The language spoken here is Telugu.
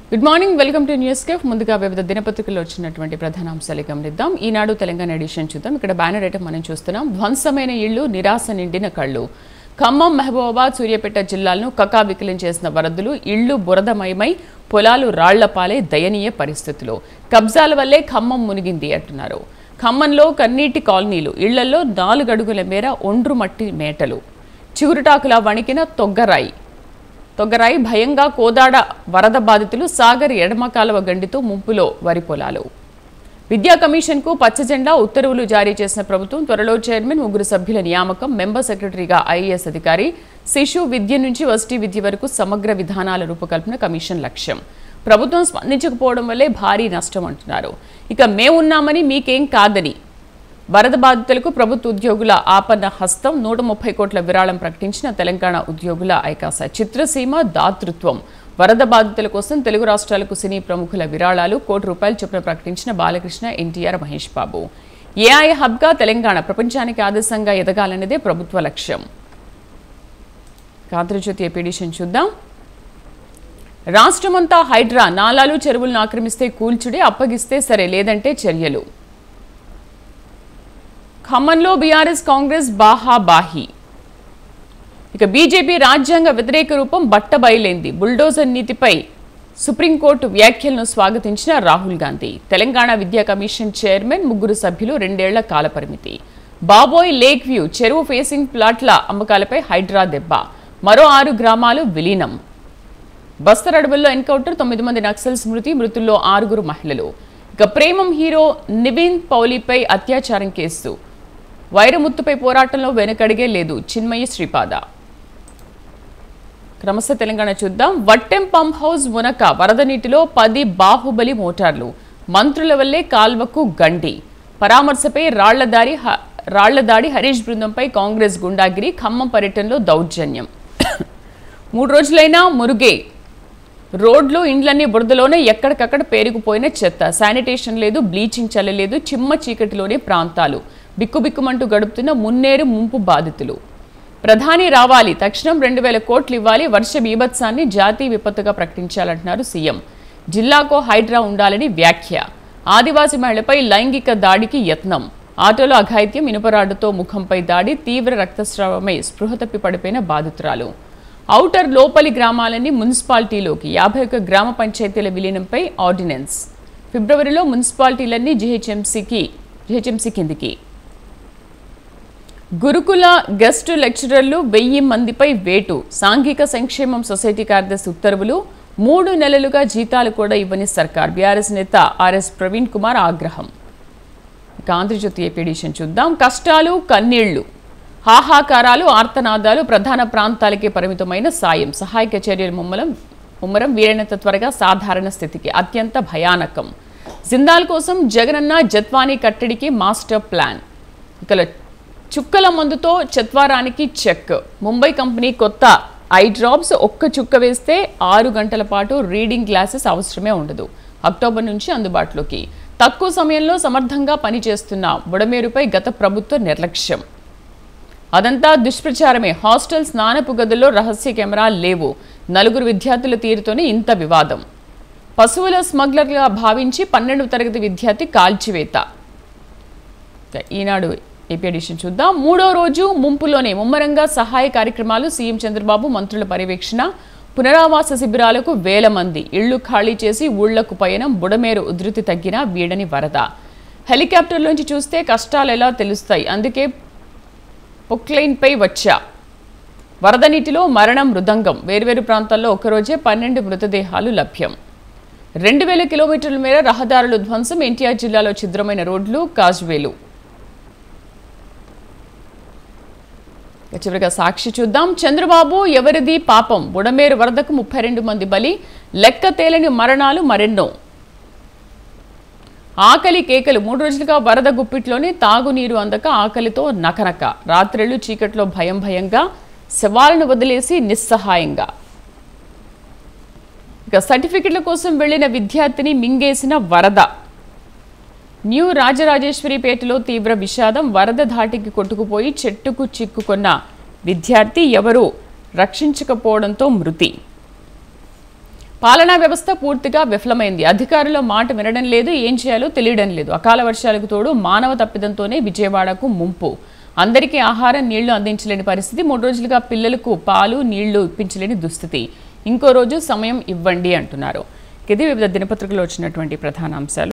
good morning welcome to news cafe ముందుగా వివిధ దినపత్రికల్లో వచ్చినటువంటి ప్రధాన అంశాలు గమనిద్దాం ఈనాడు తెలంగాణ ఎడిషన్ చూద్దాం ఇక్కడ బ్యానర్ ఐటమ్ మనం చూస్తున్నాం ధ్వంసమైన ఇళ్లు నిరాశ నిండిన కళ్ళు ఖమ్మం మహబూబాబాద్ సూర్యాపేట జిల్లాలను కకావికలం చేసిన వరదలు ఇళ్లు బురదమయమై పొలాలు రాళ్లపాలే దయనీయ పరిస్థితులు కబ్జాల వల్లే ఖమ్మం మునిగింది అంటున్నారు ఖమ్మంలో కన్నీటి కాలనీలు ఇళ్లలో నాలుగడుగుల మేర ఒండ్రు మట్టి మేటలు చిగురుటాకులా వణికిన తొగ్గరాయి తొగ్గరాయి భయంగా కోదాడ వరద బాధితులు సాగర్ ఎడమ కాలువ గండితో ముంపులో వరి పొలాలు విద్యా కమిషన్కు పచ్చజెండా ఉత్తర్వులు జారీ చేసిన ప్రభుత్వం త్వరలో చైర్మన్ ముగ్గురు సభ్యుల నియామకం మెంబర్ సెక్రటరీగా ఐఏఎస్ అధికారి శిశు విద్య నుంచి వర్సిటీ విద్య వరకు సమగ్ర విధానాల రూపకల్పన కమిషన్ లక్ష్యం ప్రభుత్వం స్పందించకపోవడం వల్లే భారీ నష్టం అంటున్నారు ఇక మేమున్నామని మీకేం కాదని వరద బాధితులకు ప్రభుత్వ ఉద్యోగుల ఆపన్న హస్తం నూట ముప్పై కోట్ల విరాళం ప్రకటించిన తెలంగాణ ఉద్యోగుల ఐకాస చిత్రసీమ దాతృత్వం వరద బాధితుల కోసం తెలుగు రాష్ట్రాలకు సినీ ప్రముఖుల విరాళాలు కోటి రూపాయలు చొప్పున ప్రకటించిన బాలకృష్ణ ఎన్టీఆర్ మహేష్ బాబు ఏఐ హబ్గా తెలంగాణ ప్రపంచానికి ఆదర్శంగా ఎదగాలన్నదే ప్రభుత్వ లక్ష్యం ఆంధ్రజ్యోతి ఎపిడిషన్ చూద్దాం రాష్ట్రమంతా హైడ్రా నాలాలు చెరువులను ఆక్రమిస్తే కూల్చుడే అప్పగిస్తే సరే లేదంటే చర్యలు ఖమ్మంలో బీఆర్ఎస్ కాంగ్రెస్ బాహాబాహి ఇక బీజేపీ రాజ్యాంగ వ్యతిరేక రూపం బట్టబయలైంది బుల్డోజర్ నీతిపై సుప్రీంకోర్టు వ్యాఖ్యలను స్వాగతించిన రాహుల్ గాంధీ తెలంగాణ విద్యా కమిషన్ చైర్మన్ ముగ్గురు సభ్యులు రెండేళ్ల కాలపరిమితి బాబోయ్ లేక్ వ్యూ చెరువు ఫేసింగ్ ప్లాట్ల అమ్మకాలపై హైడ్రా దెబ్బ మరో ఆరు గ్రామాలు విలీనం బస్తర్ అడవుల్లో ఎన్కౌంటర్ తొమ్మిది మంది నక్సల్స్ మృతి మృతుల్లో ఆరుగురు మహిళలు ఇక ప్రేమం హీరో నివిన్ పౌలిపై అత్యాచారం కేసు వైరముత్తుపై పోరాటంలో వెనకడిగే లేదు చిన్మయి శ్రీపాద క్రమశ తెలంగాణ చూద్దాం వట్టెం పంప్ హౌస్ మునక వరద నీటిలో పది బాహుబలి మోటార్లు మంత్రుల వల్లే కాల్వకు గండి పరామర్శపై రాళ్లదారి హ- రాళ్లదాడి హరీష్ బృందంపై కాంగ్రెస్ గుండాగిరి ఖమ్మం పర్యటనలో దౌర్జన్యం మూడు రోజులైనా మురుగే రోడ్లు ఇండ్లన్నీ బురదలోనే ఎక్కడికక్కడ పేరుకుపోయిన చెత్త శానిటేషన్ లేదు బ్లీచింగ్ చల్లలేదు చిమ్మ చీకటిలోని ప్రాంతాలు బిక్కుబిక్కుమంటూ గడుపుతున్న మున్నేరు ముంపు బాధితులు ప్రధాని రావాలి తక్షణం రెండు వేల కోట్లు ఇవ్వాలి వర్ష బీభత్సాన్ని జాతీయ విపత్తుగా ప్రకటించాలంటున్నారు సీఎం జిల్లాకో హైడ్రా ఉండాలని వ్యాఖ్య ఆదివాసీ మహిళపై లైంగిక దాడికి యత్నం ఆటోలో అఘాయిత్యం ఇనుపరాడుతో ముఖంపై దాడి తీవ్ర రక్తస్రావమై స్పృహ తప్పి పడిపోయిన బాధితురాలు ఔటర్ లోపలి గ్రామాలన్నీ మున్సిపాలిటీలోకి యాభై ఒక్క గ్రామ పంచాయతీల విలీనంపై ఆర్డినెన్స్ ఫిబ్రవరిలో మున్సిపాలిటీలన్నీ జీహెచ్ఎంసీకి జీహెచ్ఎంసీ కిందికి గురుకుల గెస్ట్ లెక్చరర్లు వెయ్యి మందిపై వేటు సాంఘిక సంక్షేమం సొసైటీ కార్యదర్శి ఉత్తర్వులు మూడు నెలలుగా జీతాలు కూడా ఇవ్వని సర్కార్ బీఆర్ఎస్ నేత ఆర్ఎస్ ప్రవీణ్ కుమార్ ఆగ్రహం ఇక ఆంధ్రజ్యోతి ఎపిడిషన్ చూద్దాం కష్టాలు కన్నీళ్లు హాహాకారాలు ఆర్తనాదాలు ప్రధాన ప్రాంతాలకే పరిమితమైన సాయం సహాయక చర్యలు ముమ్మలం ముమ్మరం వీరైనంత త్వరగా సాధారణ స్థితికి అత్యంత భయానకం జిందాల్ కోసం జగనన్న జత్వానీ కట్టడికి మాస్టర్ ప్లాన్ ఇక చుక్కల మందుతో చత్వారానికి చెక్ ముంబై కంపెనీ కొత్త ఐ డ్రాప్స్ ఒక్క చుక్క వేస్తే ఆరు గంటల పాటు రీడింగ్ గ్లాసెస్ అవసరమే ఉండదు అక్టోబర్ నుంచి అందుబాటులోకి తక్కువ సమయంలో సమర్థంగా పనిచేస్తున్న బుడమేరుపై గత ప్రభుత్వ నిర్లక్ష్యం అదంతా దుష్ప్రచారమే హాస్టల్ స్నానపు గదుల్లో రహస్య కెమెరా లేవు నలుగురు విద్యార్థుల తీరుతోనే ఇంత వివాదం పశువుల స్మగ్లర్గా భావించి పన్నెండవ తరగతి విద్యార్థి కాల్చివేత ఇక ఈనాడు ఏపీ ఎడిషన్ చూద్దాం మూడో రోజు ముంపులోనే ముమ్మరంగా సహాయ కార్యక్రమాలు సీఎం చంద్రబాబు మంత్రుల పర్యవేక్షణ పునరావాస శిబిరాలకు వేల మంది ఇళ్లు ఖాళీ చేసి ఊళ్లకు పయనం బుడమేరు ఉధృతి తగ్గిన వీడని వరద హెలికాప్టర్లోంచి చూస్తే కష్టాలు ఎలా తెలుస్తాయి అందుకే పొక్లైన్పై వచ్చా వరద నీటిలో మరణం మృదంగం వేర్వేరు ప్రాంతాల్లో ఒకరోజే పన్నెండు మృతదేహాలు లభ్యం రెండు వేల కిలోమీటర్ల మేర రహదారులు ధ్వంసం ఎన్టీఆర్ జిల్లాలో ఛిద్రమైన రోడ్లు కాజ్వేలు ఇక చివరిగా సాక్షి చూద్దాం చంద్రబాబు ఎవరిది పాపం బుడమేరు వరదకు ముప్పై రెండు మంది బలి లెక్క తేలని మరణాలు మరెన్నో ఆకలి కేకలు మూడు రోజులుగా వరద గుప్పిట్లోనే తాగునీరు అందక ఆకలితో నకనక రాత్రిళ్ళు చీకట్లో భయం భయంగా శవాలను వదిలేసి నిస్సహాయంగా ఇక సర్టిఫికెట్ల కోసం వెళ్లిన విద్యార్థిని మింగేసిన వరద న్యూ రాజరాజేశ్వరిపేటలో తీవ్ర విషాదం వరద ధాటికి కొట్టుకుపోయి చెట్టుకు చిక్కుకున్న విద్యార్థి ఎవరూ రక్షించకపోవడంతో మృతి పాలనా వ్యవస్థ పూర్తిగా విఫలమైంది అధికారుల మాట వినడం లేదు ఏం చేయాలో తెలియడం లేదు అకాల వర్షాలకు తోడు మానవ తప్పిదంతోనే విజయవాడకు ముంపు అందరికీ ఆహారం నీళ్లు అందించలేని పరిస్థితి మూడు రోజులుగా పిల్లలకు పాలు నీళ్లు ఇప్పించలేని దుస్థితి ఇంకో రోజు సమయం ఇవ్వండి అంటున్నారు ఇది వివిధ దినపత్రికలో వచ్చినటువంటి ప్రధాన అంశాలు